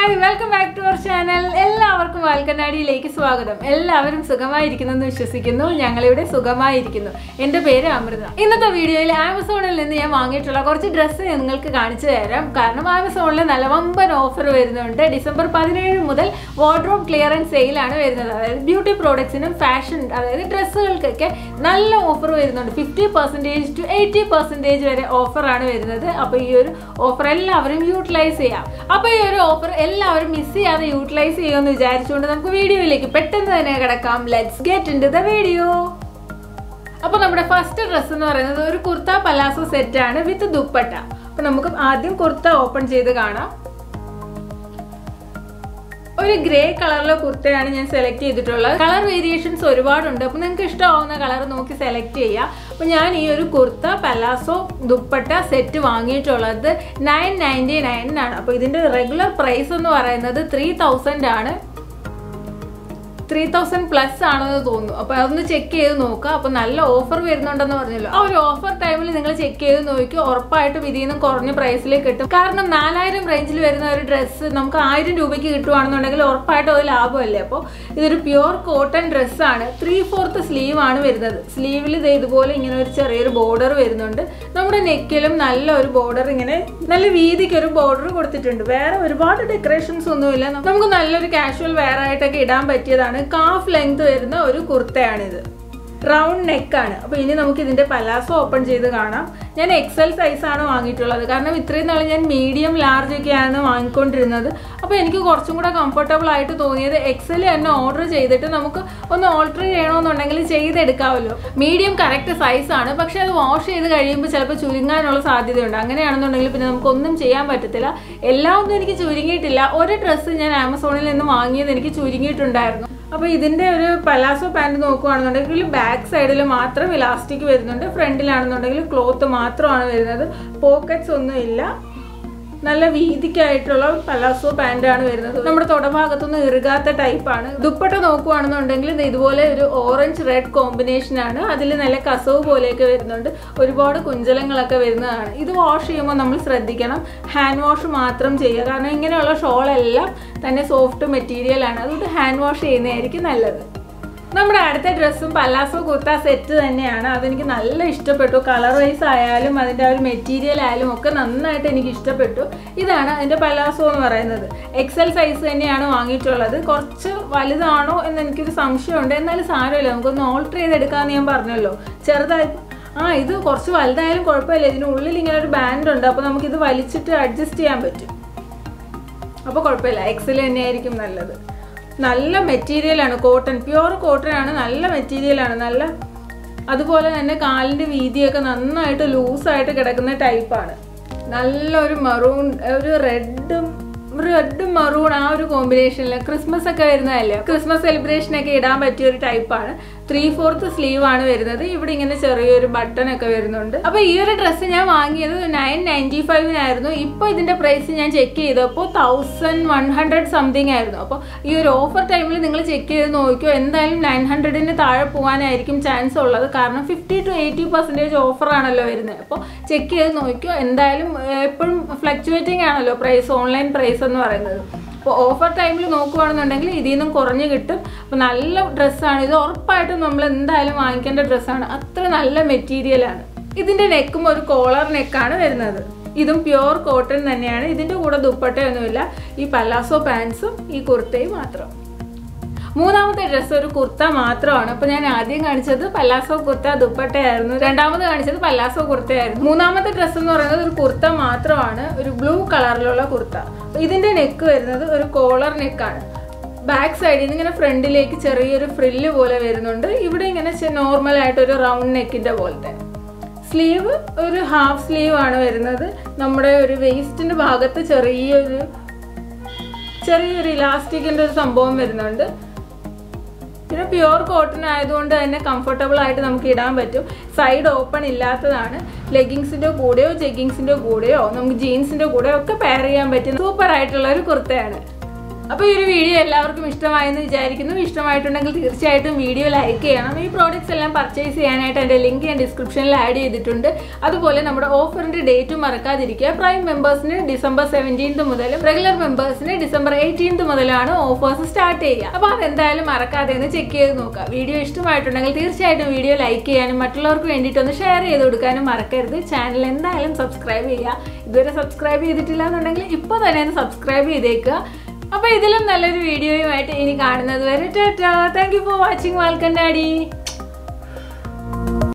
hi welcome back to our channel എല്ലാവർക്കും വാൽക്കണ്ണാടിയിലേക്ക് സ്വാഗതം എല്ലാവരും സുഖമായിരിക്കുന്നു എന്ന് വിശ്വസിക്കുന്നു ഞങ്ങളിവിടെ സുഖമായിരിക്കുന്നു എൻ്റെ പേര് അമൃത ഇന്നത്തെ വീഡിയോയിൽ ആമസോണിൽ നിന്ന് ഞാൻ വാങ്ങിയിട്ടുള്ള കുറച്ച് ഡ്രസ്സ് നിങ്ങൾക്ക് കാണിച്ചു തരാം കാരണം ആമസോണിൽ നല്ല വമ്പൻ ഓഫർ വരുന്നുണ്ട് ഡിസംബർ പതിനേഴ് മുതൽ വാർഡ്രോബ് ക്ലിയറൻസ് സെയിലാണ് വരുന്നത് അതായത് ബ്യൂട്ടി പ്രോഡക്ട്സിനും ഫാഷൻ അതായത് ഡ്രസ്സുകൾക്കൊക്കെ നല്ല ഓഫർ വരുന്നുണ്ട് fifty percentage to eighty percentage വരെ ഓഫറാണ് വരുന്നത് അപ്പോൾ ഈ ഒരു ഓഫർ എല്ലാവരും യൂട്ടിലൈസ് ചെയ്യാം അപ്പോൾ ഈ ഒരു ഓഫർ എല്ലാവരും മിസ് ചെയ്യാതെ യൂട്ടിലൈസ് ചെയ്യുമെന്ന് വിചാരിച്ചുകൊണ്ട് നമുക്ക് വീഡിയോയിലേക്ക് പെട്ടെന്ന് തന്നെ കിടക്കാം let's get into the video അപ്പോൾ നമ്മുടെ ഫസ്റ്റ് ഡ്രസ്സ് എന്ന് പറയുന്നത് ഒരു കുർത്ത പലാസോ സെറ്റ് ആണ് വിത്ത് ദുപ്പട്ട അപ്പോൾ നമുക്ക് ആദ്യം കുർത്ത ഓപ്പൺ ചെയ്ത് കാണാം ഒരു ഗ്രേ കളറിലെ കുർത്തയാണ് ഞാൻ സെലക്ട് ചെയ്തിട്ടുള്ളത് കളർ വേരിയേഷൻസ് ഒരുപാടുണ്ട് അപ്പോൾ നിങ്ങൾക്ക് ഇഷ്ടമാവുന്ന കളർ നോക്കി സെലക്ട് ചെയ്യുക അപ്പോൾ ഞാൻ ഈ ഒരു കുർത്ത പലാസോ ദുപ്പട്ട സെറ്റ് വാങ്ങിയിട്ടുള്ളത് നയൻ നയൻറ്റി നയനാണ് അപ്പോൾ ഇതിൻ്റെ റെഗുലർ പ്രൈസ് എന്ന് പറയുന്നത് ത്രീ തൗസൻഡ് ആണ് ത്രീ തൗസൻഡ് പ്ലസ് ആണെന്ന് തോന്നുന്നു അപ്പോൾ അതൊന്ന് ചെക്ക് ചെയ്ത് നോക്കുക അപ്പോൾ നല്ല ഓഫർ വരുന്നുണ്ടെന്ന് പറഞ്ഞല്ലോ ആ ഒരു ഓഫർ ടൈമിൽ നിങ്ങൾ ചെക്ക് ചെയ്ത് നോക്കി ഉറപ്പായിട്ടും ഇതിൽ നിന്നും കുറഞ്ഞ പ്രൈസിൽ കിട്ടും കാരണം നാലായിരം റേഞ്ചിൽ വരുന്ന ഒരു ഡ്രസ്സ് നമുക്ക് ആയിരം രൂപയ്ക്ക് കിട്ടുവാണെന്നുണ്ടെങ്കിൽ ഉറപ്പായിട്ടും അത് ലാഭമല്ലേ അപ്പോൾ ഇതൊരു പ്യുവർ കോട്ടൺ ഡ്രസ്സാണ് ത്രീ ഫോർത്ത് സ്ലീവ് ആണ് വരുന്നത് സ്ലീവിൽ ഇത് ഇതുപോലെ ഇങ്ങനെ ഒരു ചെറിയൊരു ബോർഡർ വരുന്നുണ്ട് നമ്മുടെ നെക്കിലും നല്ല ഒരു ബോർഡർ ഇങ്ങനെ നല്ല വീതിക്ക് ഒരു ബോർഡർ കൊടുത്തിട്ടുണ്ട് വേറെ ഒരുപാട് ഡെക്കറേഷൻസ് ഒന്നുമില്ല നമുക്ക് നല്ലൊരു കാഷ്വൽ വെയർ ആയിട്ടൊക്കെ ഇടാൻ പറ്റിയതാണ് കാഫ് ലെങ്ത് വരുന്ന ഒരു കുർത്തയാണിത് റൗണ്ട് നെക്കാണ് അപ്പോൾ ഇനി നമുക്ക് ഇതിന്റെ പലാസോ ഓപ്പൺ ചെയ്ത് കാണാം ഞാൻ എക്സൽ സൈസ് ആണ് വാങ്ങിയിട്ടുള്ളത് കാരണം ഇത്രയും നാൾ ഞാൻ മീഡിയം ലാർജ് ഒക്കെയാണ് വാങ്ങിക്കൊണ്ടിരുന്നത് അപ്പോൾ എനിക്ക് കുറച്ചും കൂടെ കംഫർട്ടബിൾ ആയിട്ട് തോന്നിയത് എക്സൽ തന്നെ ഓർഡർ ചെയ്തിട്ട് നമുക്ക് ഒന്ന് ഓൾട്ടർ ചെയ്യണമെന്നുണ്ടെങ്കിൽ ചെയ്തെടുക്കാമല്ലോ മീഡിയം കറക്റ്റ് സൈസ് ആണ് പക്ഷെ അത് വാഷ് ചെയ്ത് കഴിയുമ്പോൾ ചിലപ്പോൾ ചുരുങ്ങാനുള്ള സാധ്യതയുണ്ട് അങ്ങനെയാണെന്നുണ്ടെങ്കിൽ പിന്നെ നമുക്കൊന്നും ചെയ്യാൻ പറ്റത്തില്ല എല്ലാം ഒന്നും എനിക്ക് ചുരുങ്ങിയിട്ടില്ല ഒരു ഡ്രസ്സ് ഞാൻ ആമസോണിൽ നിന്ന് വാങ്ങിയത് എനിക്ക് ചുരുങ്ങിയിട്ടുണ്ടായിരുന്നു അപ്പോൾ ഇതിൻ്റെ ഒരു പലാസോ പാൻറ് നോക്കുകയാണെന്നുണ്ടെങ്കിൽ ബാക്ക് സൈഡിൽ മാത്രം ഇലാസ്റ്റിക് വരുന്നുണ്ട് ഫ്രണ്ടിലാണെന്നുണ്ടെങ്കിൽ ക്ലോത്ത് മാത്രമാണ് വരുന്നത് പോക്കറ്റ്സ് ഒന്നും ഇല്ല നല്ല വീതിക്കായിട്ടുള്ള പലാസോ പാൻ്റാണ് വരുന്നത് നമ്മുടെ തൊടഭാഗത്തൊന്നും ഇറുകാത്ത ടൈപ്പാണ് ദുപ്പട്ട നോക്കുകയാണെന്നുണ്ടെങ്കിൽ ഇത് ഇതുപോലെ ഒരു ഓറഞ്ച് റെഡ് കോമ്പിനേഷൻ ആണ് അതിൽ നല്ല കസവ് പോലെയൊക്കെ വരുന്നുണ്ട് ഒരുപാട് കുഞ്ചലങ്ങളൊക്കെ വരുന്നതാണ് ഇത് വാഷ് ചെയ്യുമ്പോൾ നമ്മൾ ശ്രദ്ധിക്കണം ഹാൻഡ് വാഷ് മാത്രം ചെയ്യുക കാരണം ഇങ്ങനെയുള്ള ഷോളെല്ലാം തന്നെ സോഫ്റ്റ് മെറ്റീരിയൽ ആണ് അതുകൊണ്ട് ഹാൻഡ് വാഷ് ചെയ്യുന്നതായിരിക്കും നല്ലത് നമ്മുടെ അടുത്ത ഡ്രസ്സും പല്ലാസോ കുർത്ത സെറ്റ് തന്നെയാണ് അതെനിക്ക് നല്ല ഇഷ്ടപ്പെട്ടു കളർ വൈസ് ആയാലും അതിൻ്റെ ആ ഒരു മെറ്റീരിയൽ ആയാലും ഒക്കെ നന്നായിട്ട് എനിക്ക് ഇഷ്ടപ്പെട്ടു ഇതാണ് അതിൻ്റെ പല്ലാസോ എന്ന് പറയുന്നത് എക്സൽ സൈസ് തന്നെയാണ് വാങ്ങിയിട്ടുള്ളത് കുറച്ച് വലുതാണോ എന്ന് എനിക്കൊരു സംശയമുണ്ട് എന്നാലും സാരമില്ല നമുക്കൊന്ന് ഓൾട്ടർ ചെയ്തെടുക്കാമെന്ന് ഞാൻ പറഞ്ഞല്ലോ ചെറുതായി ആ ഇത് കുറച്ച് വലുതായാലും കുഴപ്പമില്ല ഇതിനുള്ളിൽ ഇങ്ങനെ ഒരു ബാൻഡ് ഉണ്ട് അപ്പോൾ നമുക്കിത് വലിച്ചിട്ട് അഡ്ജസ്റ്റ് ചെയ്യാൻ പറ്റും അപ്പോൾ കുഴപ്പമില്ല എക്സൽ തന്നെയായിരിക്കും നല്ലത് നല്ല മെറ്റീരിയലാണ് കോട്ടൺ പ്യുവർ കോട്ടൺ ആണ് നല്ല മെറ്റീരിയലാണ് നല്ല അതുപോലെ തന്നെ കാലിൻ്റെ വീതിയൊക്കെ നന്നായിട്ട് ലൂസായിട്ട് കിടക്കുന്ന ടൈപ്പാണ് നല്ലൊരു മറൂൺ ഒരു റെഡും റെഡ് മറൂൺ ആ ഒരു കോമ്പിനേഷനിൽ ക്രിസ്മസ് ഒക്കെ വരുന്നതല്ലേ ക്രിസ്മസ് സെലിബ്രേഷൻ ഒക്കെ ഇടാൻ പറ്റിയ ഒരു ടൈപ്പാണ് ത്രീ ഫോർത്ത് സ്ലീവ് ആണ് വരുന്നത് ഇവിടെ ഇങ്ങനെ ചെറിയൊരു ബട്ടൺ ഒക്കെ വരുന്നുണ്ട് അപ്പൊ ഈ ഒരു ഡ്രസ്സ് ഞാൻ വാങ്ങിയത് നയൻ നയൻറ്റി ഫൈവിനായിരുന്നു ഇപ്പൊ ഇതിന്റെ പ്രൈസ് ഞാൻ ചെക്ക് ചെയ്തപ്പോൾ തൗസൻഡ് വൺ ഹൺഡ്രഡ് സംതിങ് ആയിരുന്നു അപ്പോൾ ഈ ഒരു ഓഫർ ടൈമിൽ നിങ്ങൾ ചെക്ക് ചെയ്ത് നോക്കിയോ എന്തായാലും നയൻ ഹൺഡ്രഡിന് താഴെ പോകാനായിരിക്കും ചാൻസ് ഉള്ളത് കാരണം fifty to eighty percentage offer ആണല്ലോ വരുന്നത് അപ്പോൾ ചെക്ക് ചെയ്ത് നോക്കിയോ എന്തായാലും എപ്പോഴും ഫ്ലക്ച്വേറ്റിംഗ് ആണല്ലോ പ്രൈസ് ഓൺലൈൻ പ്രൈസ് എന്ന് പറയുന്നത് അപ്പോൾ ഓഫർ ടൈമിൽ നോക്കുകയാണെന്നുണ്ടെങ്കിൽ ഇതിൽ നിന്നും കുറഞ്ഞ് കിട്ടും അപ്പോൾ നല്ല ഡ്രസ്സാണ് ഇത് ഉറപ്പായിട്ടും നമ്മൾ എന്തായാലും വാങ്ങിക്കേണ്ട ഡ്രസ്സാണ് അത്ര നല്ല മെറ്റീരിയലാണ് ഇതിൻ്റെ നെക്കും ഒരു കോളർ നെക്കാണ് വരുന്നത് ഇതും പ്യുവർ കോട്ടൺ തന്നെയാണ് ഇതിൻ്റെ കൂടെ ദുപ്പട്ടയൊന്നുമില്ല ഈ പലാസോ പാൻസും ഈ കുർത്തയും മാത്രം മൂന്നാമത്തെ ഡ്രസ്സ് ഒരു കുർത്ത മാത്രമാണ് അപ്പൊ ഞാൻ ആദ്യം കാണിച്ചത് പല്ലാസോ കുർത്ത ദുപ്പട്ടയായിരുന്നു രണ്ടാമത് കാണിച്ചത് പല്ലാസോ കുർത്തയായിരുന്നു മൂന്നാമത്തെ ഡ്രസ്സ് എന്ന് പറയുന്നത് ഒരു കുർത്ത മാത്രമാണ് ഒരു ബ്ലൂ കളറിലുള്ള കുർത്ത ഇതിന്റെ നെക്ക് വരുന്നത് ഒരു കോളർ നെക്കാണ് ബാക്ക് സൈഡിൽ നിന്ന് ഇങ്ങനെ ഫ്രണ്ടിലേക്ക് ചെറിയൊരു ഫ്രില്ല് പോലെ വരുന്നുണ്ട് ഇവിടെ ഇങ്ങനെ നോർമൽ ആയിട്ട് ഒരു റൗണ്ട് നെക്കിന്റെ പോലത്തെ സ്ലീവ് ഒരു ഹാഫ് സ്ലീവ് ആണ് വരുന്നത് നമ്മുടെ ഒരു വേസ്റ്റിന്റെ ഭാഗത്ത് ചെറിയൊരു ചെറിയൊരു ഇലാസ്റ്റിക്കിന്റെ ഒരു സംഭവം വരുന്നുണ്ട് പിന്നെ പ്യുവർ കോട്ടൺ ആയതുകൊണ്ട് തന്നെ കംഫർട്ടബിൾ ആയിട്ട് നമുക്ക് ഇടാൻ പറ്റും സൈഡ് ഓപ്പൺ ഇല്ലാത്തതാണ് ലെഗിങ്സിന്റെ കൂടെയോ ജെഗിങ്സിന്റെ കൂടെയോ നമുക്ക് ജീൻസിന്റെ കൂടെയോ ഒക്കെ പെയർ ചെയ്യാൻ പറ്റുന്ന സൂപ്പർ ആയിട്ടുള്ള ഒരു കുർത്തയാണ് അപ്പോൾ ഈ ഒരു വീഡിയോ എല്ലാവർക്കും ഇഷ്ടമായെന്ന് വിചാരിക്കുന്നു ഇഷ്ടമായിട്ടുണ്ടെങ്കിൽ തീർച്ചയായിട്ടും വീഡിയോ ലൈക്ക് ചെയ്യണം ഈ പ്രോഡക്റ്റ്സ് എല്ലാം പർച്ചേസ് ചെയ്യാനായിട്ട് എൻ്റെ ലിങ്ക് ഞാൻ ഡിസ്ക്രിപ്ഷനിൽ ആഡ് ചെയ്തിട്ടുണ്ട് അതുപോലെ നമ്മുടെ ഓഫറിന്റെ ഡേറ്റും മറക്കാതിരിക്കുക പ്രൈം മെമ്പേഴ്സിന് ഡിസംബർ സെവൻറ്റീൻത് മുതലും റെഗുലർ മെമ്പേഴ്സിന് ഡിസംബർ എയ്റ്റീൻത് മുതലാണ് ഓഫേഴ്സ് സ്റ്റാർട്ട് ചെയ്യുക അപ്പോൾ അതെന്തായാലും മറക്കാതെ ഒന്ന് ചെക്ക് ചെയ്ത് നോക്കുക വീഡിയോ ഇഷ്ടമായിട്ടുണ്ടെങ്കിൽ തീർച്ചയായിട്ടും വീഡിയോ ലൈക്ക് ചെയ്യാനും മറ്റുള്ളവർക്ക് വേണ്ടിയിട്ടൊന്ന് ഷെയർ ചെയ്ത് കൊടുക്കാനും മറക്കരുത് ചാനൽ എന്തായാലും സബ്സ്ക്രൈബ് ചെയ്യുക ഇതുവരെ സബ്സ്ക്രൈബ് ചെയ്തിട്ടില്ല എന്നുണ്ടെങ്കിൽ ഇപ്പോൾ തന്നെ ഒന്ന് സബ്സ്ക്രൈബ് ചെയ്തേക്കുക അപ്പോൾ ഇതിലും നല്ലൊരു വീഡിയോയുമായിട്ട് ഇനി കാണുന്നത് വരെ tata thank you for watching വാൽക്കൻ ഡാഡി